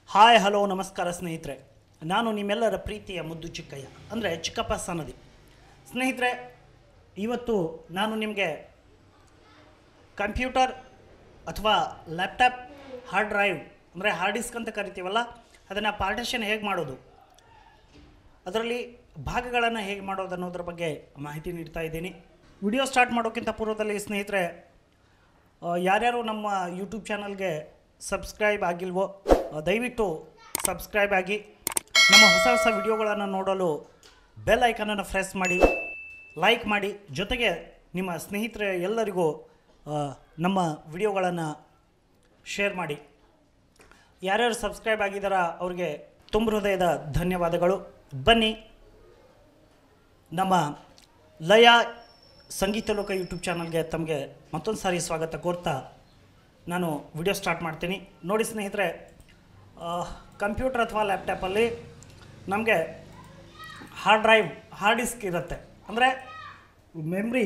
hi hello ನಮಸ್ಕಾರ ಸ್ನೇಹಿತರೆ ನಾನು ನಿಮ್ಮೆಲ್ಲರ ಪ್ರೀತಿಯ ಮುದ್ದು ಚಿಕ್ಕಯ್ಯ ಅಂದರೆ ಚಿಕ್ಕಪ್ಪ ಸನದಿ ಸ್ನೇಹಿತರೆ ಇವತ್ತು ನಾನು ನಿಮಗೆ ಕಂಪ್ಯೂಟರ್ ಅಥವಾ ಲ್ಯಾಪ್ಟಾಪ್ ಹಾರ್ಡ್ ಡ್ರೈವ್ ಅಂದರೆ ಹಾರ್ಡ್ ಡಿಸ್ಕ್ ಅಂತ ಕರಿತೀವಲ್ಲ ಅದನ್ನು ಪಾರ್ಟಿಷನ್ ಹೇಗೆ ಮಾಡೋದು ಅದರಲ್ಲಿ ಭಾಗಗಳನ್ನು ಹೇಗೆ ಮಾಡೋದು ಅನ್ನೋದ್ರ ಬಗ್ಗೆ ಮಾಹಿತಿ ನೀಡ್ತಾ ಇದ್ದೀನಿ ವಿಡಿಯೋ ಸ್ಟಾರ್ಟ್ ಮಾಡೋಕ್ಕಿಂತ ಪೂರ್ವದಲ್ಲಿ ಸ್ನೇಹಿತರೆ ಆ, ಯಾರ್ಯಾರು ನಮ್ಮ ಯೂಟ್ಯೂಬ್ ಚಾನಲ್ಗೆ ಸಬ್ಸ್ಕ್ರೈಬ್ ಆಗಿಲ್ವೋ ಆ, ದಯವಿಟ್ಟು ಸಬ್ಸ್ಕ್ರೈಬ್ ಆಗಿ ನಮ್ಮ ಹೊಸ ಹೊಸ ವಿಡಿಯೋಗಳನ್ನು ನೋಡಲು ಬೆಲ್ ಐಕನನ್ನು ಪ್ರೆಸ್ ಮಾಡಿ ಲೈಕ್ ಮಾಡಿ ಜೊತೆಗೆ ನಿಮ್ಮ ಸ್ನೇಹಿತರ ಎಲ್ಲರಿಗೂ ಆ, ನಮ್ಮ ವಿಡಿಯೋಗಳನ್ನು ಶೇರ್ ಮಾಡಿ ಯಾರ್ಯಾರು ಸಬ್ಸ್ಕ್ರೈಬ್ ಆಗಿದ್ದಾರ ಅವ್ರಿಗೆ ತುಂಬ ಹೃದಯದ ಧನ್ಯವಾದಗಳು ಬನ್ನಿ ನಮ್ಮ ಲಯ ಸಂಗೀತ ಲೋಕ ಯೂಟ್ಯೂಬ್ ಚಾನಲ್ಗೆ ತಮಗೆ ಮತ್ತೊಂದು ಸಾರಿ ಸ್ವಾಗತ ಕೋರ್ತಾ ನಾನು ವಿಡಿಯೋ ಸ್ಟಾರ್ಟ್ ಮಾಡ್ತೀನಿ ನೋಡಿ ಸ್ನೇಹಿತರೆ ಕಂಪ್ಯೂಟರ್ ಅಥವಾ ಲ್ಯಾಪ್ಟಾಪಲ್ಲಿ ನಮಗೆ ಹಾರ್ಡ್ ಡ್ರೈವ್ ಹಾರ್ಡ್ ಡಿಸ್ಕ್ ಇರುತ್ತೆ ಅಂದರೆ ಮೆಮ್ರಿ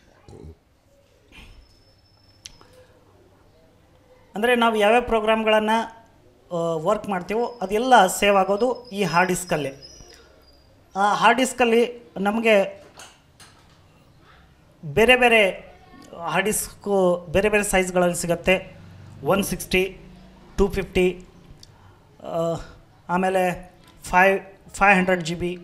ಅಂದರೆ ನಾವು ಯಾವ್ಯಾವ ಪ್ರೋಗ್ರಾಮ್ಗಳನ್ನು ವರ್ಕ್ ಮಾಡ್ತೀವೋ ಅದೆಲ್ಲ ಸೇವ್ ಆಗೋದು ಈ ಹಾರ್ಡ್ ಡಿಸ್ಕಲ್ಲಿ ಆ ಹಾರ್ಡ್ ಡಿಸ್ಕಲ್ಲಿ ನಮಗೆ ಬೇರೆ ಬೇರೆ ಹಾರ್ಡ್ ಡಿಸ್ಕು ಬೇರೆ ಬೇರೆ ಸೈಜ್ಗಳಲ್ಲಿ ಸಿಗುತ್ತೆ ಒನ್ ಸಿಕ್ಸ್ಟಿ ಟೂ ಫಿಫ್ಟಿ ಆಮೇಲೆ five five hundred G B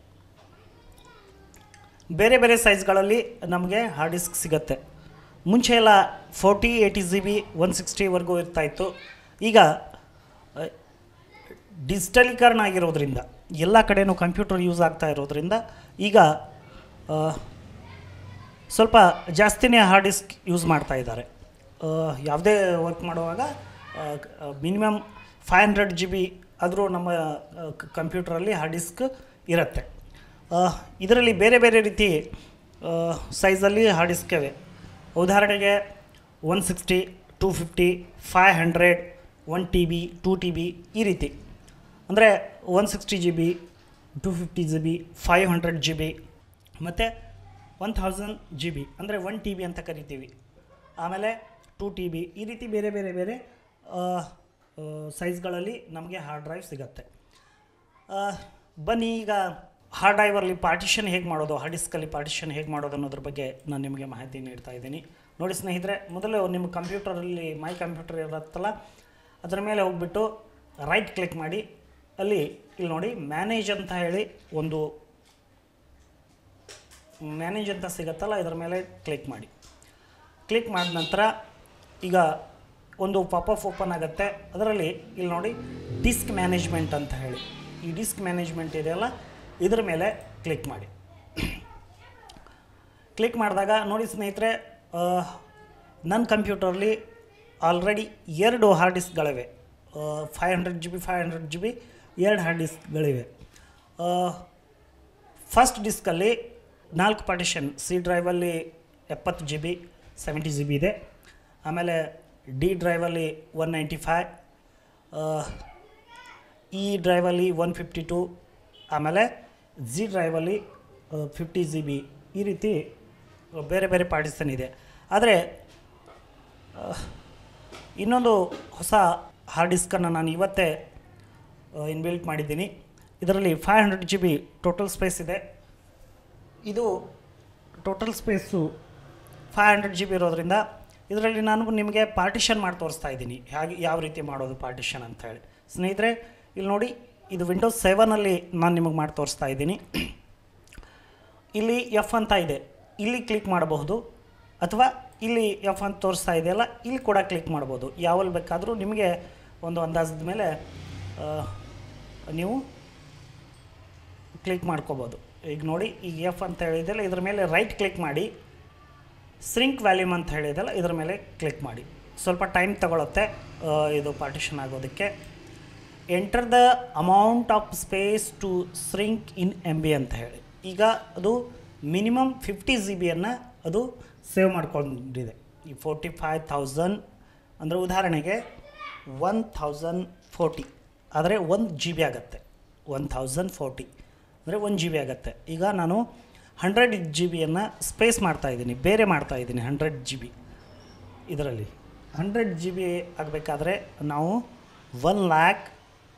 ಬೇರೆ ಬೇರೆ ಸೈಜ್ಗಳಲ್ಲಿ ನಮಗೆ ಹಾರ್ಡ್ ಡಿಸ್ಕ್ ಸಿಗುತ್ತೆ ಮುಂಚೆ ಎಲ್ಲ forty eighty G B one ಸಿಕ್ಸ್ಟಿವರೆಗೂ ಇರ್ತಾಯಿತ್ತು ಈಗ ಆ, ಡಿಜಿಟಲೀಕರಣ ಆಗಿರೋದ್ರಿಂದ ಎಲ್ಲ ಕಡೆನೂ ಕಂಪ್ಯೂಟರ್ ಯೂಸ್ ಆಗ್ತಾ ಇರೋದ್ರಿಂದ ಈಗ ಆ, ಸ್ವಲ್ಪ ಜಾಸ್ತಿನೇ ಹಾರ್ಡ್ ಡಿಸ್ಕ್ ಯೂಸ್ ಮಾಡ್ತಾ ಇದ್ದಾರೆ ಆ, ಯಾವುದೇ ವರ್ಕ್ ಮಾಡುವಾಗ minimum five hundred G B ಆದರೂ ನಮ್ಮ ಕಂಪ್ಯೂಟ್ರಲ್ಲಿ ಹಾರ್ಡ್ ಡಿಸ್ಕ್ ಇರುತ್ತೆ ಇದರಲ್ಲಿ ಬೇರೆ ಬೇರೆ ರೀತಿ ಸೈಜಲ್ಲಿ ಹಾರ್ಡ್ ಡಿಸ್ಕ್ ಇವೆ ಉದಾಹರಣೆಗೆ one sixty two fifty five hundred one T B two T B ಈ ರೀತಿ ಅಂದರೆ one sixty G B two fifty G B five hundred G B ಮತ್ತು ಒನ್ ಥೌಸಂಡ್ ಜಿ ಬಿ ಅಂದರೆ ಒನ್ ಟಿ ಬಿ ಅಂತ ಕರಿತೀವಿ ಆಮೇಲೆ two T B ಈ ರೀತಿ ಬೇರೆ ಬೇರೆ ಬೇರೆ ಸೈಜ್ಗಳಲ್ಲಿ ನಮಗೆ ಹಾರ್ಡ್ ಡ್ರೈವ್ ಸಿಗುತ್ತೆ ಆ, ಬನ್ನಿ ಈಗ ಹಾರ್ಡ್ ಡ್ರೈವಲ್ಲಿ ಪಾರ್ಟಿಷನ್ ಹೇಗೆ ಮಾಡೋದು ಹಾರ್ಡ್ ಡಿಸ್ಕಲ್ಲಿ ಪಾರ್ಟಿಷನ್ ಹೇಗೆ ಮಾಡೋದು ಅನ್ನೋದ್ರ ಬಗ್ಗೆ ನಾನು ನಿಮಗೆ ಮಾಹಿತಿ ನೀಡ್ತಾ ಇದ್ದೀನಿ ನೋಡಿ ಸ್ನೇಹಿತರೆ ಮೊದಲು ನಿಮ್ಮ ಕಂಪ್ಯೂಟರಲ್ಲಿ ಮೈ ಕಂಪ್ಯೂಟರ್ ಇರುತ್ತಲ್ಲ ಅದರ ಮೇಲೆ ಹೋಗ್ಬಿಟ್ಟು ರೈಟ್ ಕ್ಲಿಕ್ ಮಾಡಿ ಅಲ್ಲಿ ಇಲ್ಲಿ ನೋಡಿ ಮ್ಯಾನೇಜ್ ಅಂತ ಹೇಳಿ ಒಂದು ಮ್ಯಾನೇಜ್ ಅಂತ ಸಿಗುತ್ತಲ್ಲ ಇದರ ಮೇಲೆ ಕ್ಲಿಕ್ ಮಾಡಿ ಕ್ಲಿಕ್ ಮಾಡಿದ ನಂತರ ಈಗ ಒಂದು ಪಾಪಪ್ ಓಪನ್ ಆಗುತ್ತೆ ಅದರಲ್ಲಿ ಇಲ್ಲಿ ನೋಡಿ ಡಿಸ್ಕ್ ಮ್ಯಾನೇಜ್ಮೆಂಟ್ ಅಂತ ಹೇಳಿ ಈ ಡಿಸ್ಕ್ ಮ್ಯಾನೇಜ್ಮೆಂಟ್ ಇದೆಯಲ್ಲ ಇದ್ರ ಮೇಲೆ ಕ್ಲಿಕ್ ಮಾಡಿ ಕ್ಲಿಕ್ ಮಾಡಿದಾಗ ನೋಡಿ ಸ್ನೇಹಿತರೆ ಆ, ನನ್ನ ಕಂಪ್ಯೂಟರ್ಲಿ ಆಲ್ರೆಡಿ ಎರಡು ಹಾರ್ಡ್ ಡಿಸ್ಕ್ಗಳಿವೆ five hundred G B five hundred G B ಎರಡು ಹಾರ್ಡ್ ಡಿಸ್ಕ್ಗಳಿವೆ ಫಸ್ಟ್ ಡಿಸ್ಕಲ್ಲಿ ನಾಲ್ಕು ಪಾರ್ಟಿಷನ್ ಸಿ ಡ್ರೈವಲ್ಲಿ ಎಪ್ಪತ್ತು G B seventy G B ಇದೆ ಆಮೇಲೆ ಡಿ ಡ್ರೈವಲ್ಲಿ ಒನ್ ನೈಂಟಿ ಫೈವ್ ಇ ಡ್ರೈವಲ್ಲಿ ಒನ್ ಫಿಫ್ಟಿ ಟು ಆಮೇಲೆ ಜಿ ಡ್ರೈವಲ್ಲಿ ಫಿಫ್ಟಿ ಜಿ ಬಿ ಈ ರೀತಿ ಬೇರೆ ಬೇರೆ ಪಾರ್ಟಿಷನ್ ಇದೆ ಆದರೆ ಇನ್ನೊಂದು ಹೊಸ ಹಾರ್ಡ್ ಡಿಸ್ಕನ್ನು ನಾನು ಇವತ್ತೇ ಇನ್ಬಿಲ್ಟ್ ಮಾಡಿದ್ದೀನಿ ಇದರಲ್ಲಿ five hundred G B total space ಇದೆ ಇದು total space five hundred G B ಇರೋದ್ರಿಂದ ಇದರಲ್ಲಿ ನಾನು ನಿಮಗೆ ಪಾರ್ಟಿಷನ್ ಮಾಡಿ ತೋರಿಸ್ತಾ ಇದ್ದೀನಿ ಹೇಗೆ ಯಾವ ರೀತಿ ಮಾಡೋದು ಪಾರ್ಟಿಷನ್ ಅಂತ ಹೇಳಿ ಸ್ನೇಹಿತರೆ ಇಲ್ಲಿ ನೋಡಿ ಇದು ವಿಂಡೋಸ್ ಸೆವೆನಲ್ಲಿ ನಾನು ನಿಮಗೆ ಮಾಡಿ ತೋರಿಸ್ತಾ ಇದ್ದೀನಿ ಇಲ್ಲಿ ಎಫ್ ಅಂತ ಇದೆ ಇಲ್ಲಿ ಕ್ಲಿಕ್ ಮಾಡಬಹುದು ಅಥವಾ ಇಲ್ಲಿ ಎಫ್ ಅಂತ ತೋರಿಸ್ತಾ ಇದೆಯಲ್ಲ ಇಲ್ಲಿ ಕೂಡ ಕ್ಲಿಕ್ ಮಾಡ್ಬೋದು ಯಾವಲ್ಲಿ ಬೇಕಾದರೂ ನಿಮಗೆ ಒಂದು ಅಂದಾಜದ ಮೇಲೆ ಆ, ನೀವು ಕ್ಲಿಕ್ ಮಾಡ್ಕೋಬೋದು ಈಗ ನೋಡಿ ಈಗ ಎಫ್ ಅಂತ ಹೇಳಿದೆಲ್ಲ ಇದ್ರ ಮೇಲೆ ರೈಟ್ ಕ್ಲಿಕ್ ಮಾಡಿ ಸ್ರಿಂಕ್ ವ್ಯಾಲ್ಯೂಮ್ ಅಂತ ಹೇಳಿದೆಲ್ಲ ಇದ್ರ ಮೇಲೆ ಕ್ಲಿಕ್ ಮಾಡಿ ಸ್ವಲ್ಪ ಟೈಮ್ ತಗೊಳುತ್ತೆ ಆ, ಇದು ಪಾರ್ಟಿಷನ್ ಆಗೋದಕ್ಕೆ enter the amount of space to shrink in M B ಅಂತ ಹೇಳಿ ಈಗ ಅದು ಮಿನಿಮಮ್ ಫಿಫ್ಟಿ ಜಿ ಬಿಯನ್ನು ಅದು ಸೇವ್ ಮಾಡ್ಕೊಂಡಿದೆ ಈ ಫೋರ್ಟಿ ಫೈವ್ ಥೌಸಂಡ್ ಅಂದರೆ ಉದಾಹರಣೆಗೆ ಒನ್ ಥೌಸಂಡ್ ಫೋರ್ಟಿ ಆದರೆ ಒಂದು ಜಿ ಬಿ ಆಗುತ್ತೆ ಒನ್ ಥೌಸಂಡ್ ಫೋರ್ಟಿ ಅಂದರೆ ಒನ್ ಜಿ ಬಿ ಆಗುತ್ತೆ ಈಗ ನಾನು ಹಂಡ್ರೆಡ್ ಜಿ ಬಿಯನ್ನು ಸ್ಪೇಸ್ ಮಾಡ್ತಾಯಿದ್ದೀನಿ ಬೇರೆ ಮಾಡ್ತಾಯಿದ್ದೀನಿ ಹಂಡ್ರೆಡ್ ಜಿ ಬಿ ಇದರಲ್ಲಿ ಹಂಡ್ರೆಡ್ ಜಿ ಬಿ ಆಗಬೇಕಾದ್ರೆ ನಾವು one lakh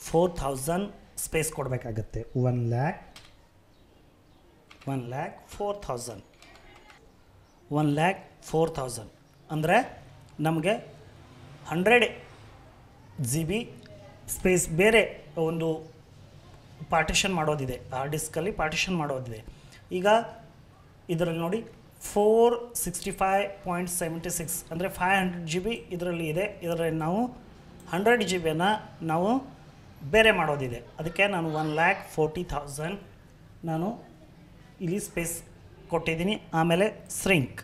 four thousand space ಕೊಡಬೇಕಾಗತ್ತೆ one lakh one lakh four thousand one lakh four thousand ಅಂದರೆ ನಮಗೆ ಹಂಡ್ರೆಡ್ ಜಿ ಬಿ ಸ್ಪೇಸ್ ಬೇರೆ ಒಂದು ಪಾರ್ಟಿಷನ್ ಮಾಡೋದಿದೆ ಹಾರ್ಡ್ ಡಿಸ್ಕಲ್ಲಿ ಪಾರ್ಟಿಷನ್ ಮಾಡೋದಿದೆ ಈಗ ಇದರಲ್ಲಿ ನೋಡಿ four sixty five point seventy six ಅಂದರೆ ಫೈವ್ ಹಂಡ್ರೆಡ್ ಜಿ ಬಿ ಇದರಲ್ಲಿ ಇದೆ ಇದರಲ್ಲಿ ನಾವು ಹಂಡ್ರೆಡ್ ಜಿ ಬಿಯನ್ನು ನಾವು ಬೇರೆ ಮಾಡೋದಿದೆ ಅದಕ್ಕೆ ನಾನು ಒನ್ ಲ್ಯಾಕ್ ಫೋರ್ಟಿ ಥೌಸಂಡ್ ನಾನು ಇಲ್ಲಿ ಸ್ಪೇಸ್ ಕೊಟ್ಟಿದ್ದೀನಿ ಆಮೇಲೆ ಸ್ರಿಂಕ್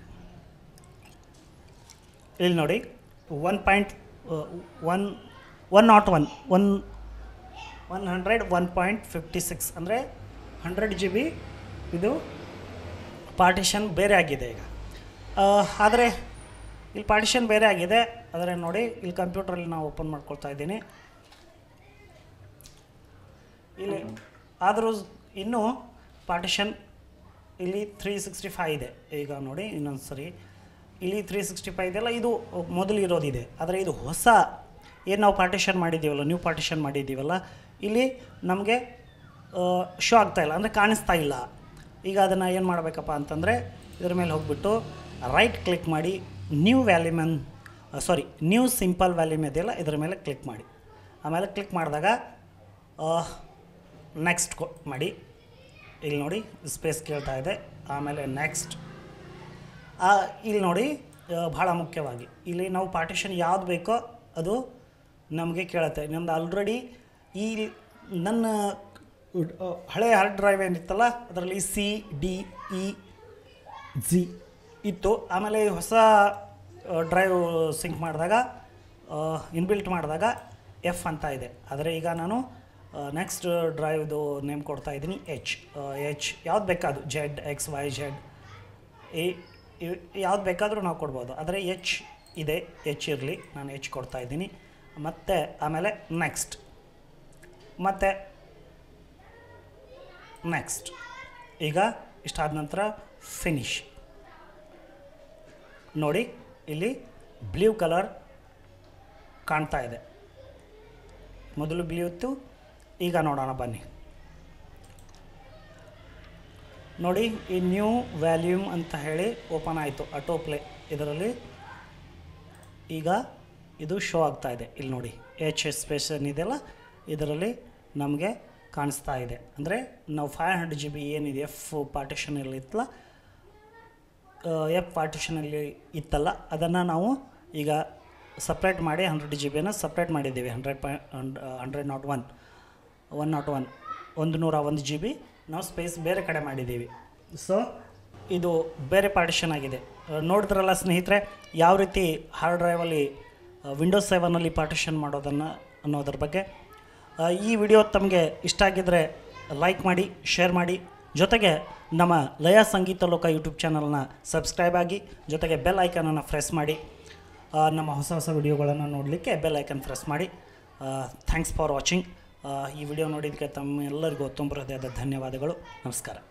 ಇಲ್ಲಿ ನೋಡಿ one point one one not one one one hundred one point fifty six ಅಂದರೆ ಹಂಡ್ರೆಡ್ ಜಿ ಬಿ ಇದು ಪಾರ್ಟಿಷನ್ ಬೇರೆ ಆಗಿದೆ ಈಗ ಆದರೆ ಇಲ್ಲಿ ಪಾರ್ಟಿಷನ್ ಬೇರೆ ಆಗಿದೆ ಆದರೆ ನೋಡಿ ಇಲ್ಲಿ ಕಂಪ್ಯೂಟ್ರಲ್ಲಿ ನಾವು ಓಪನ್ ಮಾಡ್ಕೊಳ್ತಾ ಇದ್ದೀನಿ ಇಲ್ಲಿ ಆದರೂ ಇನ್ನೂ ಪಾರ್ಟಿಷನ್ ಇಲ್ಲಿ ತ್ರೀ ಸಿಕ್ಸ್ಟಿ ಫೈ ಇದೆ ಈಗ ನೋಡಿ ಇನ್ನೊಂದು ಸರಿ ಇಲ್ಲಿ ತ್ರೀ ಸಿಕ್ಸ್ಟಿ ಫೈ ಇದೆಯಲ್ಲ ಇದು ಮೊದಲು ಇರೋದಿದೆ ಆದರೆ ಇದು ಹೊಸ ಏನು ನಾವು ಪಾರ್ಟಿಷನ್ ಮಾಡಿದ್ದೀವಲ್ಲ ನ್ಯೂ ಪಾರ್ಟಿಷನ್ ಮಾಡಿದ್ದೀವಲ್ಲ ಇಲ್ಲಿ ನಮಗೆ ಶೋ ಆಗ್ತಾ ಇಲ್ಲ ಅಂದರೆ ಕಾಣಿಸ್ತಾ ಇಲ್ಲ ಈಗ ಅದನ್ನು ಏನು ಮಾಡಬೇಕಪ್ಪ ಅಂತಂದರೆ ಇದ್ರ ಮೇಲೆ ಹೋಗ್ಬಿಟ್ಟು ರೈಟ್ ಕ್ಲಿಕ್ ಮಾಡಿ ನ್ಯೂ ವ್ಯಾಲ್ಯೂಮನ್ ಸಾರಿ ನ್ಯೂ ಸಿಂಪಲ್ ವ್ಯಾಲ್ಯೂಮ್ ಇದೆಯಲ್ಲ ಇದರ ಮೇಲೆ ಕ್ಲಿಕ್ ಮಾಡಿ ಆಮೇಲೆ ಕ್ಲಿಕ್ ಮಾಡಿದಾಗ ನೆಕ್ಸ್ಟ್ ಕೊ ಮಾಡಿ ಇಲ್ಲಿ ನೋಡಿ ಸ್ಪೇಸ್ ಕೇಳ್ತಾ ಇದೆ ಆಮೇಲೆ ನೆಕ್ಸ್ಟ್ ಇಲ್ಲಿ ನೋಡಿ ಆ, ಭಾಳ ಮುಖ್ಯವಾಗಿ ಇಲ್ಲಿ ನಾವು ಪಾರ್ಟಿಷನ್ ಯಾವ್ದು ಬೇಕೋ ಅದು ನಮಗೆ ಕೇಳುತ್ತೆ ನಮ್ದು ಆಲ್ರೆಡಿ ಈ ನನ್ನ ಆ, ಹಳೆ ಹಾರ್ಡ್ ಡ್ರೈವ್ ಏನಿತ್ತಲ್ಲ ಅದರಲ್ಲಿ ಸಿ ಡಿ ಇ ಜಿ ಇತ್ತು ಆಮೇಲೆ ಈ ಹೊಸ ಡ್ರೈವ್ ಸಿಂಕ್ ಮಾಡಿದಾಗ ಇನ್ಬಿಲ್ಟ್ ಮಾಡಿದಾಗ ಎಫ್ ಅಂತ ಇದೆ ಆದರೆ ಈಗ ನಾನು ನೆಕ್ಸ್ಟ್ ಡ್ರೈವ್ದು ನೇಮ್ ಕೊಡ್ತಾ ಇದ್ದೀನಿ ಎಚ್ ಎಚ್ ಯಾವ್ದು ಬೇಕಾದ್ರು ಜೆಡ್ ಎಕ್ಸ್ ವೈ ಜೆಡ್ ಈ ಯಾವ್ದು ಬೇಕಾದರೂ ನಾವು ಕೊಡ್ಬೋದು ಆದರೆ ಎಚ್ ಇದೆ ಎಚ್ ಇರಲಿ ನಾನು ಎಚ್ ಕೊಡ್ತಾ ಇದ್ದೀನಿ ಮತ್ತು ಆಮೇಲೆ ನೆಕ್ಸ್ಟ್ ಮತ್ತು ನೆಕ್ಸ್ಟ್ ಈಗ ಇಷ್ಟಾದ ನಂತರ ಫಿನಿಶ್ ನೋಡಿ ಇಲ್ಲಿ ಬ್ಲೂ ಕಲರ್ ಕಾಣ್ತಾ ಇದೆ ಮೊದಲು ಬ್ಲೂ ಇತ್ತು ಈಗ ನೋಡೋಣ ಬನ್ನಿ ನೋಡಿ ಈ ನ್ಯೂ ವ್ಯಾಲ್ಯೂಮ್ ಅಂತ ಹೇಳಿ ಓಪನ್ ಆಯಿತು ಆಟೋ ಪ್ಲೇ ಇದರಲ್ಲಿ ಈಗ ಇದು ಶೋ ಆಗ್ತಾ ಇದೆ ಇಲ್ಲಿ ನೋಡಿ ಎಚ್ ಸ್ಪೇಸ್ ಏನಿದೆಯಲ್ಲ ಇದರಲ್ಲಿ ನಮಗೆ ಕಾಣಿಸ್ತಾ ಇದೆ ಅಂದರೆ ನಾವು ಫೈವ್ ಹಂಡ್ರೆಡ್ ಜಿ ಬಿ ಏನಿದೆ ಎಫ್ ಪಾರ್ಟಿಷನಲ್ಲಿ ಇತ್ತಲ್ಲ ಎಫ್ ಪಾರ್ಟಿಷನಲ್ಲಿ ಇತ್ತಲ್ಲ ಅದನ್ನು ನಾವು ಈಗ ಸಪ್ರೇಟ್ ಮಾಡಿ ಹಂಡ್ರೆಡ್ ಜಿ ಬಿಯನ್ನು ಸಪ್ರೇಟ್ ಮಾಡಿದ್ದೀವಿ ಹಂಡ್ರೆಡ್ ಪಾಯ್ hundred not one one not one ಒಂದು ನೂರ ಒಂದು ಜಿ ಬಿ ನಾವು ಸ್ಪೇಸ್ ಬೇರೆ ಕಡೆ ಮಾಡಿದ್ದೀವಿ ಸೊ ಇದು ಬೇರೆ ಪಾರ್ಟಿಷನ್ ಆಗಿದೆ ಆ, ನೋಡಿದ್ರಲ್ಲ ಸ್ನೇಹಿತರೆ ಯಾವ ರೀತಿ ಹಾರ್ಡ್ ಡ್ರೈವಲ್ಲಿ ವಿಂಡೋಸ್ ಸೆವೆನಲ್ಲಿ ಪಾರ್ಟಿಷನ್ ಮಾಡೋದನ್ನು ಅನ್ನೋದ್ರ ಬಗ್ಗೆ ಆ, ಈ ವಿಡಿಯೋ ತಮಗೆ ಇಷ್ಟ ಆಗಿದ್ದರೆ ಲೈಕ್ ಮಾಡಿ ಶೇರ್ ಮಾಡಿ ಜೊತೆಗೆ ನಮ್ಮ ಲಯ ಸಂಗೀತ ಲೋಕ ಯೂಟ್ಯೂಬ್ ಚಾನಲ್ನ ಸಬ್ಸ್ಕ್ರೈಬ್ ಆಗಿ ಜೊತೆಗೆ ಬೆಲ್ ಐಕನನ್ನು ಪ್ರೆಸ್ ಮಾಡಿ ಆ, ನಮ್ಮ ಹೊಸ ಹೊಸ ವಿಡಿಯೋಗಳನ್ನು ನೋಡಲಿಕ್ಕೆ ಬೆಲ್ ಐಕನ್ ಪ್ರೆಸ್ ಮಾಡಿ ಥ್ಯಾಂಕ್ಸ್ ಫಾರ್ ವಾಚಿಂಗ್ ಈ ವಿಡಿಯೋ ನೋಡಿದ್ದಕ್ಕೆ ತಮ್ಮೆಲ್ಲರಿಗೂ ತುಂಬ ಹೃದಯದ ಧನ್ಯವಾದಗಳು ನಮಸ್ಕಾರ